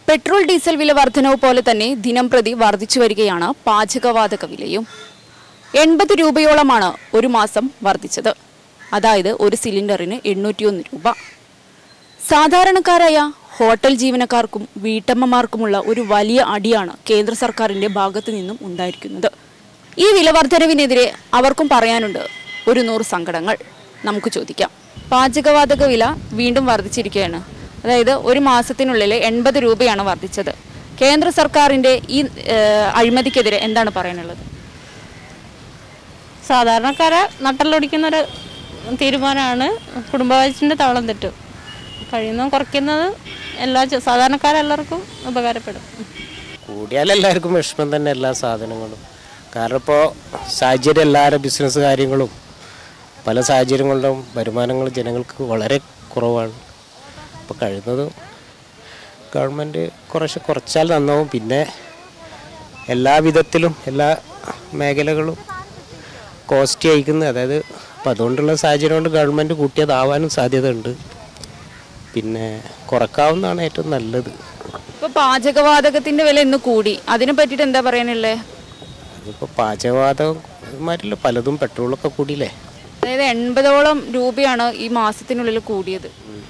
petrol diesel വില വർധനവ് പോലെ തന്നെ ദിനം പ്രതി വർദ്ധിച്ചു വരികയാണ് പാചകവാതക വിലയും എൺപത് രൂപയോളമാണ് ഒരു മാസം വർദ്ധിച്ചത് അതായത് ഒരു സിലിണ്ടറിന് എണ്ണൂറ്റിയൊന്ന് രൂപ സാധാരണക്കാരായ ഹോട്ടൽ ജീവനക്കാർക്കും വീട്ടമ്മമാർക്കുമുള്ള ഒരു വലിയ അടിയാണ് കേന്ദ്ര സർക്കാരിന്റെ ഭാഗത്തു നിന്നും ഉണ്ടായിരിക്കുന്നത് ഈ വിലവർദ്ധനവിനെതിരെ അവർക്കും പറയാനുണ്ട് ഒരു നൂറ് സങ്കടങ്ങൾ നമുക്ക് ചോദിക്കാം പാചകവാതക വില വീണ്ടും വർദ്ധിച്ചിരിക്കുകയാണ് അതായത് ഒരു മാസത്തിനുള്ളിൽ എൺപത് രൂപയാണ് വർദ്ധിച്ചത് കേന്ദ്ര സർക്കാരിന്റെ ഈ ഏഹ്, അഴിമതിക്കെതിരെ എന്താണ് പറയാനുള്ളത് സാധാരണക്കാരെ നട്ടലൊടിക്കുന്ന ഒരു തീരുമാനമാണ് കുടുംബവാഴ്ചൻ്റെ താളം തെറ്റും കഴിയുന്നതും കുറയ്ക്കുന്നത് എല്ലാ ചെ- സാധാരണക്കാരെല്ലാവർക്കും ഉപകാരപ്പെടും കൂടിയാൽ എല്ലാവർക്കും വിഷമം തന്നെ എല്ലാ സാധനങ്ങളും കാരണം ഇപ്പോൾ സാഹചര്യം എല്ലാവരുടെ ബിസിനസ് കാര്യങ്ങളും പല സാഹചര്യങ്ങളിലും വരുമാനങ്ങൾ ജനങ്ങൾക്ക് വളരെ കുറവാണ് അപ്പോൾ കഴിയുന്നതും ഗവൺമെൻറ് കുറച്ച് കുറച്ചാൽ നന്നാവും പിന്നെ എല്ലാ വിധത്തിലും എല്ലാ മേഖലകളും കോസ്റ്റ് അയക്കുന്നത് അതായത് അപ്പം അതുകൊണ്ടുള്ള സാഹചര്യം കൊണ്ട് ഗവൺമെൻറ് കൂട്ടിയതാവാനും സാധ്യതയുണ്ട് പിന്നെ കുറക്കാവുന്നതാണ് ഏറ്റവും നല്ലത് ഇപ്പൊ പാചകവാതകത്തിന്റെ വില ഇന്ന് കൂടി അതിനെ പറ്റിയിട്ട് എന്താ പറയാനുള്ളത് അതിപ്പോൾ പാചകവാതകന്മാരിൽ പലതും പെട്രോളൊക്കെ കൂടിയില്ലേ അതായത് എൺപതോളം രൂപയാണ് ഈ മാസത്തിനുള്ളിൽ കൂടിയത്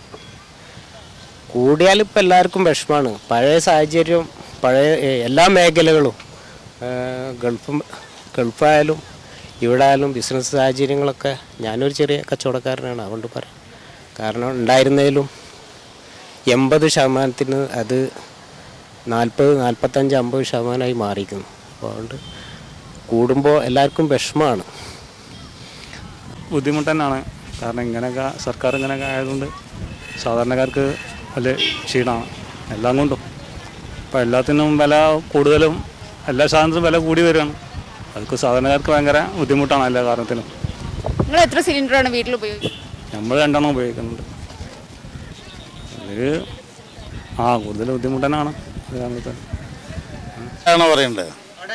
കൂടിയാൽ ഇപ്പം എല്ലാവർക്കും വിഷമാണ് പഴയ സാഹചര്യം പഴയ ഏ, എല്ലാ മേഖലകളും ആ, ഗൾഫും ഗൾഫായാലും ഇവിടെ ആയാലും ബിസിനസ് സാഹചര്യങ്ങളൊക്കെ ഞാനൊരു ചെറിയ കച്ചവടക്കാരനാണ് അതുകൊണ്ട് പറയാം കാരണം ഉണ്ടായിരുന്നതിലും എൺപത് ശതമാനത്തിന് അത് നാൽപ്പത് നാൽപ്പത്തഞ്ച് അമ്പത് ശതമാനമായി മാറിയിരിക്കുന്നു അപ്പോൾ അതുകൊണ്ട് കൂടുമ്പോൾ എല്ലാവർക്കും വിഷമമാണ് ബുദ്ധിമുട്ട് തന്നെയാണ് കാരണം ഇങ്ങനെയൊക്കെ സർക്കാർ ഇങ്ങനെയൊക്കെ ആയതുകൊണ്ട് സാധാരണക്കാർക്ക് വലിയ ക്ഷീണമാണ് എല്ലാം കൊണ്ടും ഇപ്പോൾ എല്ലാത്തിനും വില കൂടുതലും എല്ലാ സാധനത്തിനും വില കൂടി വരികയാണ് അതൊക്കെ സാധാരണക്കാർക്ക് ഭയങ്കര ബുദ്ധിമുട്ടാണ് എല്ലാ കാരണത്തിനും നിങ്ങൾ എത്ര സിലിണ്ടറാണ് വീട്ടിൽ ഉപയോഗിക്കുന്നത് നമ്മൾ രണ്ടെണ്ണം ഉപയോഗിക്കുന്നുണ്ട് അതിൽ ആ കൂടുതൽ ബുദ്ധിമുട്ട് തന്നെയാണ് അത് കാരണത്തിൽ ആണ് പറയേണ്ടത്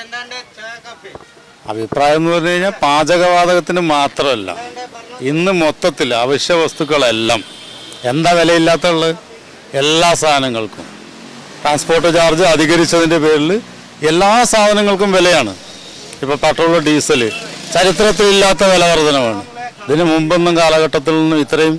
അഭിപ്രായം എന്ന് പറഞ്ഞു കഴിഞ്ഞാൽ പാചകവാതകത്തിന് മാത്രമല്ല ഇന്ന് മൊത്തത്തിൽ അവശ്യ വസ്തുക്കളെല്ലാം എന്താ വിലയില്ലാത്തുള്ളത് എല്ലാ സാധനങ്ങൾക്കും ട്രാൻസ്പോർട്ട് ചാർജ് അധികരിച്ചതിൻ്റെ പേരിൽ എല്ലാ സാധനങ്ങൾക്കും വിലയാണ് ഇപ്പോൾ പെട്രോൾ ഡീസൽ ചരിത്രത്തിലില്ലാത്ത വില വർധനമാണ് ഇതിന് മുമ്പൊന്നും കാലഘട്ടത്തിൽ നിന്നും ഇത്രയും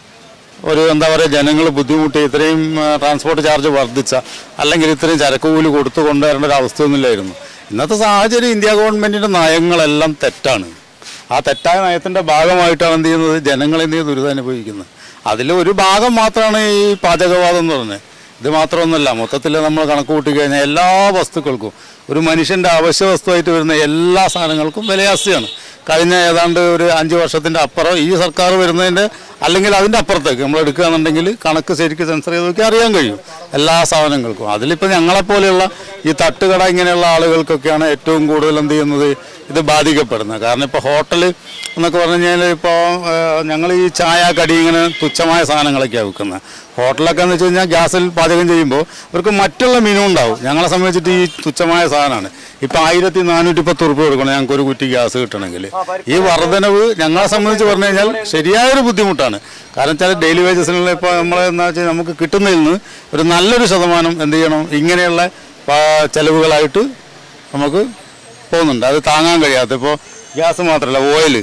ഒരു എന്താ പറയുക ജനങ്ങൾ ബുദ്ധിമുട്ടി ഇത്രയും ആ, ട്രാൻസ്പോർട്ട് ചാർജ് വർദ്ധിച്ച അല്ലെങ്കിൽ ഇത്രയും ചരക്ക് കൂലി കൊടുത്തു കൊണ്ടുവരേണ്ട ഒരു അവസ്ഥയൊന്നുമില്ലായിരുന്നു ഇന്നത്തെ സാഹചര്യം ഇന്ത്യ ഗവൺമെൻറ്റിൻ്റെ നയങ്ങളെല്ലാം തെറ്റാണ് ആ തെറ്റായ നയത്തിൻ്റെ ഭാഗമായിട്ടാണ് എന്ത് ചെയ്യുന്നത് ജനങ്ങൾ എന്ത് ചെയ്യുന്നത് ദുരിതം അനുഭവിക്കുന്നത് അതിൽ ഒരു ഭാഗം മാത്രമാണ് ഈ പാചകവാദം എന്ന് പറഞ്ഞത് ഇത് മാത്രമൊന്നുമല്ല മൊത്തത്തിൽ നമ്മൾ കണക്ക് കൂട്ടി കഴിഞ്ഞാൽ എല്ലാ വസ്തുക്കൾക്കും ഒരു മനുഷ്യൻ്റെ അവശ്യ വസ്തുവായിട്ട് വരുന്ന എല്ലാ സാധനങ്ങൾക്കും വിലയാസ്തിയാണ് കഴിഞ്ഞ ഏതാണ്ട് ഒരു അഞ്ച് വർഷത്തിൻ്റെ അപ്പുറം ഈ സർക്കാർ വരുന്നതിൻ്റെ അല്ലെങ്കിൽ അതിൻ്റെ അപ്പുറത്തേക്ക് നമ്മൾ എടുക്കുകയാണെന്നുണ്ടെങ്കിൽ കണക്ക് ശരിക്കും സെൻസർ ചെയ്ത് നോക്കി അറിയാൻ കഴിയും എല്ലാ സാധനങ്ങൾക്കും അതിലിപ്പോൾ ഞങ്ങളെപ്പോലെയുള്ള ഈ തട്ടുകട ഇങ്ങനെയുള്ള ആളുകൾക്കൊക്കെയാണ് ഏറ്റവും കൂടുതൽ എന്ത് ചെയ്യുന്നത് ഇത് ബാധിക്കപ്പെടുന്നത് കാരണം ഇപ്പോൾ ഹോട്ടൽ എന്നൊക്കെ പറഞ്ഞു കഴിഞ്ഞാൽ ഇപ്പോൾ ഞങ്ങൾ ഈ ചായ കടി ഇങ്ങനെ തുച്ഛമായ സാധനങ്ങളൊക്കെയാണ് വെക്കുന്നത് ഹോട്ടലൊക്കെ എന്ന് വെച്ച് കഴിഞ്ഞാൽ ഗ്യാസിൽ പാചകം ചെയ്യുമ്പോൾ അവർക്ക് മറ്റുള്ള മെനു ഉണ്ടാവും ഞങ്ങളെ സംബന്ധിച്ചിട്ട് ഈ തുച്ഛമായ സാധനമാണ് ഇപ്പം ആയിരത്തി നാനൂറ്റി പത്ത് റുപ്യ കൊടുക്കണം ഞങ്ങൾക്ക് ഒരു കുറ്റി ഗ്യാസ് കിട്ടണമെങ്കിൽ ഈ വർധനവ് ഞങ്ങളെ സംബന്ധിച്ച് പറഞ്ഞു കഴിഞ്ഞാൽ ശരിയായൊരു ബുദ്ധിമുട്ടാണ് കാരണം വെച്ചാൽ ഡെയിലി വേജസിനുള്ള ഇപ്പോൾ നമ്മൾ എന്താ വെച്ചാൽ നമുക്ക് കിട്ടുന്നതിൽ നിന്ന് ഒരു നല്ലൊരു ശതമാനം എന്ത് ചെയ്യണം ഇങ്ങനെയുള്ള പാ- ചെലവുകളായിട്ട് നമുക്ക് പോകുന്നുണ്ട് അത് താങ്ങാൻ കഴിയാത്ത ഇപ്പോൾ ഗ്യാസ് മാത്രമല്ല ഓയിൽ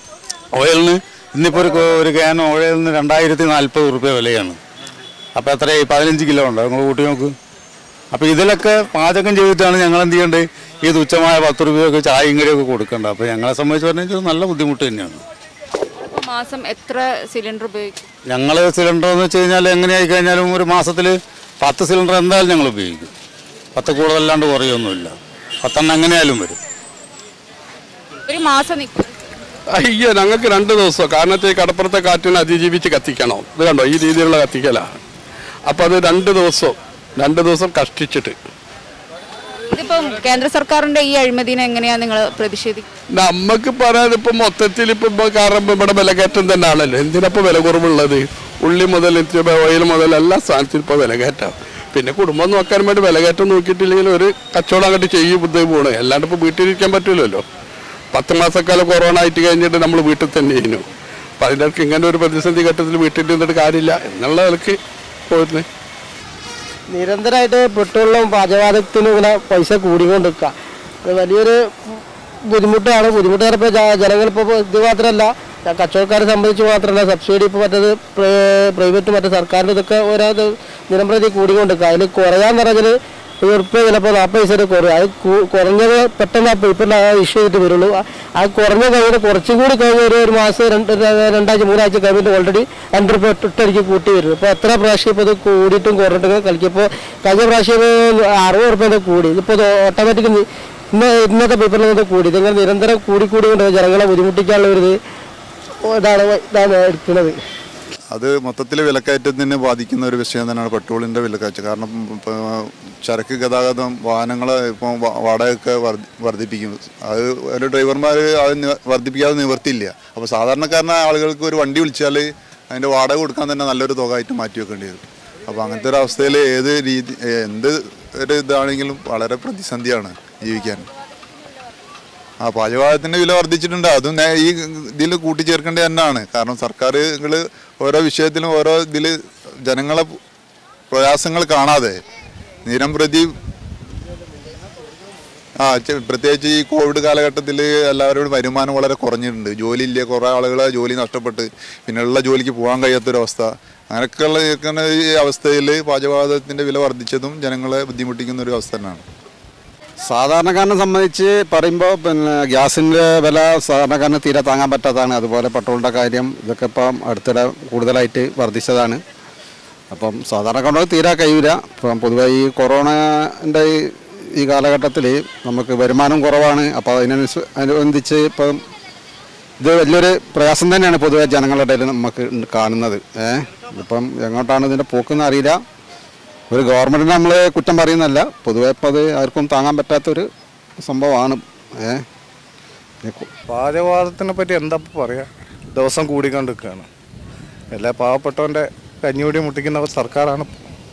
ഓയിലിന് ഇന്നിപ്പോൾ ഒരു കോ- ഒരു ക്യാൻ ഓയിലിന് രണ്ടായിരത്തി നാൽപ്പത് റുപ്യ വിലയാണ് അപ്പോൾ എത്രയായി പതിനഞ്ച് കിലോ ഉണ്ട് നിങ്ങൾ കൂട്ടി നോക്ക് അപ്പോൾ ഇതിലൊക്കെ പാചകം ചെയ്തിട്ടാണ് ഞങ്ങൾ എന്ത് ചെയ്യേണ്ടത് ഈ തുച്ഛമായ പത്ത് രൂപയൊക്കെ ചായയും കടിയൊക്കെ കൊടുക്കേണ്ടത് അപ്പോൾ ഞങ്ങളെ സംബന്ധിച്ച് പറഞ്ഞാൽ ഇത് നല്ല ബുദ്ധിമുട്ട് തന്നെയാണ് ഇപ്പൊ മാസം എത്ര സിലിണ്ടർ ഉപയോഗിക്കും ഞങ്ങൾ സിലിണ്ടർ എന്ന് വെച്ച് കഴിഞ്ഞാൽ എങ്ങനെയായി കഴിഞ്ഞാലും ഒരു മാസത്തിൽ പത്ത് സിലിണ്ടർ എന്തായാലും ഞങ്ങൾ ഉപയോഗിക്കും പത്ത് കൂടുതലല്ലാണ്ട് കുറയൊന്നുമില്ല പത്തെണ്ണം എങ്ങനെയായാലും വരും ഒരു മാസം നിൽക്കും അയ്യോ ഞങ്ങൾക്ക് രണ്ട് ദിവസം കാരണം വെച്ചാൽ ഈ കടപ്പുറത്തെ കാറ്റിനെ അതിജീവിച്ച് കത്തിക്കണം ഇത് കണ്ടോ ഈ രീതിയിലുള്ള കത്തിക്കലാണ് അപ്പോൾ അത് രണ്ട് ദിവസം രണ്ട് ദിവസം കഷ്ടിച്ചിട്ട് ഇതിപ്പം കേന്ദ്ര സർക്കാരിന്റെ ഈ അഴിമതിനെ എങ്ങനെയാ നിങ്ങൾ പ്രതിഷേധിക്കുന്നത് നമുക്ക് പറയാൻ ഇപ്പം മൊത്തത്തിൽ ഇപ്പം ഇപ്പം കാരണം ഇപ്പം ഇവിടെ വിലകയറ്റം തന്നെ ആണല്ലോ എന്തിനപ്പോൾ വില കുറവുള്ളത് ഉള്ളി മുതൽ ഓയിൽ മുതൽ എല്ലാ സാധനത്തിനും ഇപ്പോൾ വിലകയറ്റം പിന്നെ കുടുംബം നോക്കാൻ വേണ്ടി വിലകയറ്റം നോക്കിയിട്ടില്ലെങ്കിൽ ഒരു കച്ചവടം അങ്ങോട്ട് ചെയ്യും ബുദ്ധി പോകണം അല്ലാണ്ട് ഇപ്പോൾ വീട്ടിലിരിക്കാൻ പറ്റില്ലല്ലോ പത്ത് മാസക്കാലം കൊറോണ ആയിട്ട് കഴിഞ്ഞിട്ട് നമ്മൾ വീട്ടിൽ തന്നെ ഇരുന്നു അപ്പം അതിനൊക്കെ ഇങ്ങനെ ഒരു പ്രതിസന്ധി ഘട്ടത്തിൽ വീട്ടിൽ നിന്നിട്ട് കാര്യമില്ല എന്നുള്ള നിലക്ക് പോയിരുന്നു നിരന്തരമായിട്ട് പെട്രോളിനും പാചകവാതകത്തിനും ഇങ്ങനെ പൈസ കൂടിക്കൊണ്ടിരിക്കുക ഇത് വലിയൊരു ബുദ്ധിമുട്ടാണ് ബുദ്ധിമുട്ട് ഇപ്പോൾ ജനങ്ങൾ ഇപ്പോൾ ഇത് മാത്രമല്ല കച്ചവടക്കാരെ സംബന്ധിച്ച് മാത്രമല്ല സബ്സിഡി ഇപ്പോൾ മറ്റേത് പ്രൈവറ്റ് മറ്റേ സർക്കാരിൻ്റെ ഇതൊക്കെ ഓരോ ഇത് നിരന്തരം കൂടിക്കൊണ്ടിരിക്കുക അതിൽ കുറയാൻ പറഞ്ഞാൽ ഒരു ഉറുപ്പ്യ ചിലപ്പോൾ നാൽപ്പത് പൈസ വരെ കുറയും അത് കു- കുറഞ്ഞത് പെട്ടെന്ന് ആ പേപ്പറിൽ ആ ഇഷ്യൂ ചെയ്തിട്ട് വരുള്ളൂ ആ- ആ കുറഞ്ഞ കഴിഞ്ഞിട്ട് കുറച്ചും കൂടി കഴിഞ്ഞ് ഒരു ഒരു മാസം രണ്ട് രണ്ടാഴ്ച മൂന്നാഴ്ച കഴിഞ്ഞിട്ട് ഓൾറെഡി രണ്ട് റുപ്യ ഒറ്റടിക്ക് കൂട്ടി വരും ഇപ്പോൾ എത്ര പ്രാവശ്യം ഇപ്പോൾ ഇത് കൂടിയിട്ടും കുറഞ്ഞിട്ടും കളിക്കുമ്പോൾ കഴിഞ്ഞ പ്രാവശ്യം ഇത് അറുപത് റുപ്യ കൂടി ഇതിപ്പോൾ ഇത് ഓട്ടോമാറ്റിക് ഇന്ന് ഇന്നത്തെ പേപ്പറിൽ നിന്ന് കൂടി ഇതിങ്ങനെ നിരന്തരം കൂടി കൂടി കൊണ്ട് ജനങ്ങളെ ബുദ്ധിമുട്ടിക്കാനുള്ള ഒരു ഇത് ഇതാണ് ഇതാണ് എടുക്കുന്നത് അത് മൊത്തത്തിൽ വിലക്കയറ്റത്തിന് ബാധിക്കുന്ന ഒരു വിഷയം തന്നെയാണ് പെട്രോളിൻ്റെ വിലക്കയറ്റം കാരണം ഇപ്പോൾ ചരക്ക് ഗതാഗതം വാഹനങ്ങൾ ഇപ്പോൾ വാടകയൊക്കെ വർദ്ധി- വർദ്ധിപ്പിക്കും അത് ഒരു ഡ്രൈവർമാർ അത് നി- വർദ്ധിപ്പിക്കാതെ നിവർത്തിയില്ല അപ്പോൾ സാധാരണക്കാരനായ ആളുകൾക്ക് ഒരു വണ്ടി വിളിച്ചാൽ അതിൻ്റെ വാടക കൊടുക്കാൻ തന്നെ നല്ലൊരു തുക ആയിട്ട് മാറ്റി വെക്കേണ്ടി വരും അപ്പോൾ അങ്ങനത്തെ ഒരു അവസ്ഥയിൽ ഏത് രീതി എന്ത് ഒരു ഇതാണെങ്കിലും വളരെ പ്രതിസന്ധിയാണ് ജീവിക്കാൻ ആ പാചകവാതത്തിൻ്റെ വില വർദ്ധിച്ചിട്ടുണ്ട് അതും നേ- ഈ ഇതിൽ കൂട്ടിച്ചേർക്കേണ്ടത് തന്നെയാണ് കാരണം സർക്കാരുകൾ ഓരോ വിഷയത്തിലും ഓരോ ഇതിൽ ജനങ്ങളെ പ്രയാസങ്ങൾ കാണാതെ നിരം പ്രതി ആ ചെ- പ്രത്യേകിച്ച് ഈ കോവിഡ് കാലഘട്ടത്തിൽ എല്ലാവരുടെയും വരുമാനം വളരെ കുറഞ്ഞിട്ടുണ്ട് ജോലിയില്ല കുറേ ആളുകളെ ജോലി നഷ്ടപ്പെട്ട് പിന്നെയുള്ള ജോലിക്ക് പോകാൻ കഴിയാത്തൊരവസ്ഥ അങ്ങനെയൊക്കെയുള്ള ഇരിക്കുന്ന ഈ അവസ്ഥയിൽ പാചകവാതത്തിൻ്റെ വില വർദ്ധിച്ചതും ജനങ്ങളെ ബുദ്ധിമുട്ടിക്കുന്ന ഒരു അവസ്ഥ തന്നെയാണ് സാധാരണക്കാരനെ സംബന്ധിച്ച് പറയുമ്പോൾ പിന്നെ ഗ്യാസിൻ്റെ വില സാധാരണക്കാരന് തീരെ താങ്ങാൻ പറ്റാത്തതാണ് അതുപോലെ പെട്രോളിൻ്റെ കാര്യം ഇതൊക്കെ ഇപ്പം അടുത്തിടെ കൂടുതലായിട്ട് വർദ്ധിച്ചതാണ് അപ്പം സാധാരണക്കാരന് തീരെ കഴിയില്ല ഇപ്പം പൊതുവെ ഈ കൊറോണൻ്റെ ഈ ഈ കാലഘട്ടത്തിൽ നമുക്ക് വരുമാനം കുറവാണ് അപ്പോൾ അതിനനുസരിച്ച് അനുബന്ധിച്ച് ഇപ്പം ഇത് വലിയൊരു പ്രയാസം തന്നെയാണ് പൊതുവെ ജനങ്ങളുടെ ഇടയിൽ നമുക്ക് കാണുന്നത് ഏഹ് ഇപ്പം എങ്ങോട്ടാണ് ഇതിൻ്റെ പോക്കെന്ന് അറിയില്ല ഒരു ഗവൺമെൻറ്റിനെ നമ്മൾ കുറ്റം പറയുന്നല്ല പൊതുവെ ഇപ്പം അത് ആർക്കും താങ്ങാൻ പറ്റാത്തൊരു സംഭവമാണ് ഏ പാചകവാദത്തിനെ പറ്റി എന്താ ഇപ്പൊ പറയാ ദിവസം കൂടിക്കൊണ്ടിരിക്കുകയാണ് എല്ലാ പാവപ്പെട്ടവൻ്റെ കഞ്ഞിയൂടി മുട്ടിക്കുന്ന ഒരു സർക്കാരാണ്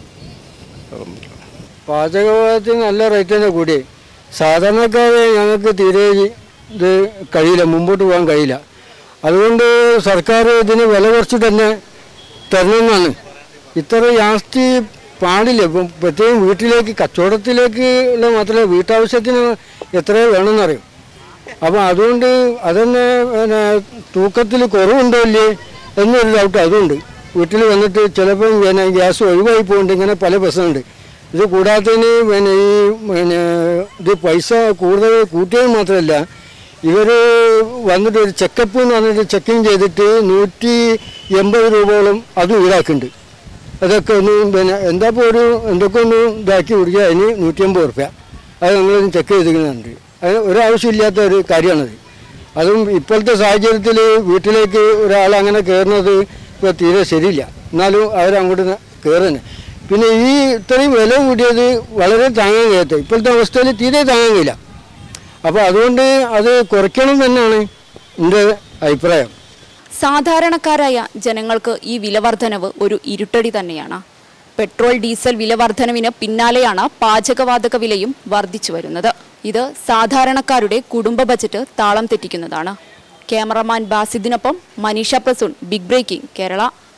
പാചകവാതത്തിന് നല്ല റേറ്റ് തന്നെ കൂടി സാധാരണക്കാരെ ഞങ്ങൾക്ക് തീരെ ഇത് കഴിയില്ല മുമ്പോട്ട് പോകാൻ കഴിയില്ല അതുകൊണ്ട് സർക്കാർ ഇതിന് വില കുറച്ച് തന്നെ തരണമെന്നാണ് ഇത്ര ജാസ്തി പാടില്ല ഇപ്പം പ്രത്യേകം വീട്ടിലേക്ക് കച്ചവടത്തിലേക്ക് ഉള്ള മാത്രമേ വീട്ടാവശ്യത്തിന് എത്ര വേണമെന്നറിയും അപ്പം അതുകൊണ്ട് അതന്നെ പിന്നെ തൂക്കത്തിൽ കുറവുണ്ടോ ഇല്ലേ എന്നൊരു ഡൗട്ട് അതുണ്ട് വീട്ടിൽ വന്നിട്ട് ചിലപ്പം പിന്നെ ഗ്യാസ് ഒഴിവായി പോകുന്നുണ്ട് ഇങ്ങനെ പല പ്രശ്നമുണ്ട് ഇത് കൂടാത്തതിന് പിന്നെ ഈ പിന്നെ ഇത് പൈസ കൂടുതൽ കൂട്ടിയത് മാത്രമല്ല ഇവർ വന്നിട്ട് ഒരു ചെക്കപ്പ് എന്ന് പറഞ്ഞിട്ട് ചെക്കിങ് ചെയ്തിട്ട് നൂറ്റി എൺപത് രൂപയോളം അതും ഈടാക്കുന്നുണ്ട് അതൊക്കെ ഒന്ന് പിന്നെ എന്താ ഇപ്പോൾ ഒരു എന്തൊക്കെ ഒന്ന് ഇതാക്കി കുടിക്കുക അതിന് നൂറ്റി അമ്പത് റുപ്യ അത് നമ്മളൊന്ന് ചെക്ക് ചെയ്തിരിക്കുന്നുണ്ട് അതിന് ഒരാവശ്യമില്ലാത്ത ഒരു കാര്യമാണത് അതും ഇപ്പോഴത്തെ സാഹചര്യത്തിൽ വീട്ടിലേക്ക് ഒരാൾ അങ്ങനെ കയറുന്നത് ഇപ്പോൾ തീരെ ശരിയില്ല എന്നാലും അവരങ്ങോട്ട് കയറുന്നത് പിന്നെ ഈ ഇത്രയും വില കൂടിയത് വളരെ താങ്ങാൻ കഴിയാത്ത ഇപ്പോഴത്തെ അവസ്ഥയിൽ തീരെ താങ്ങാൻ കഴിയില്ല അപ്പോൾ അതുകൊണ്ട് അത് കുറയ്ക്കണം തന്നെയാണ് എൻ്റെ അഭിപ്രായം സാധാരണക്കാരായ ജനങ്ങൾക്ക് ഈ വിലവർധനവ് ഒരു ഇരുട്ടടി തന്നെയാണ് പെട്രോൾ ഡീസൽ വിലവർധനവിന് പിന്നാലെയാണ് പാചകവാതക വിലയും വർദ്ധിച്ചു വരുന്നത് ഇത് സാധാരണക്കാരുടെ കുടുംബ ബജറ്റ് താളം തെറ്റിക്കുന്നതാണ് ക്യാമറമാൻ ബാസിദിനൊപ്പം മനീഷ പ്രസൂൺ ബിഗ് ബ്രേക്കിംഗ് കേരള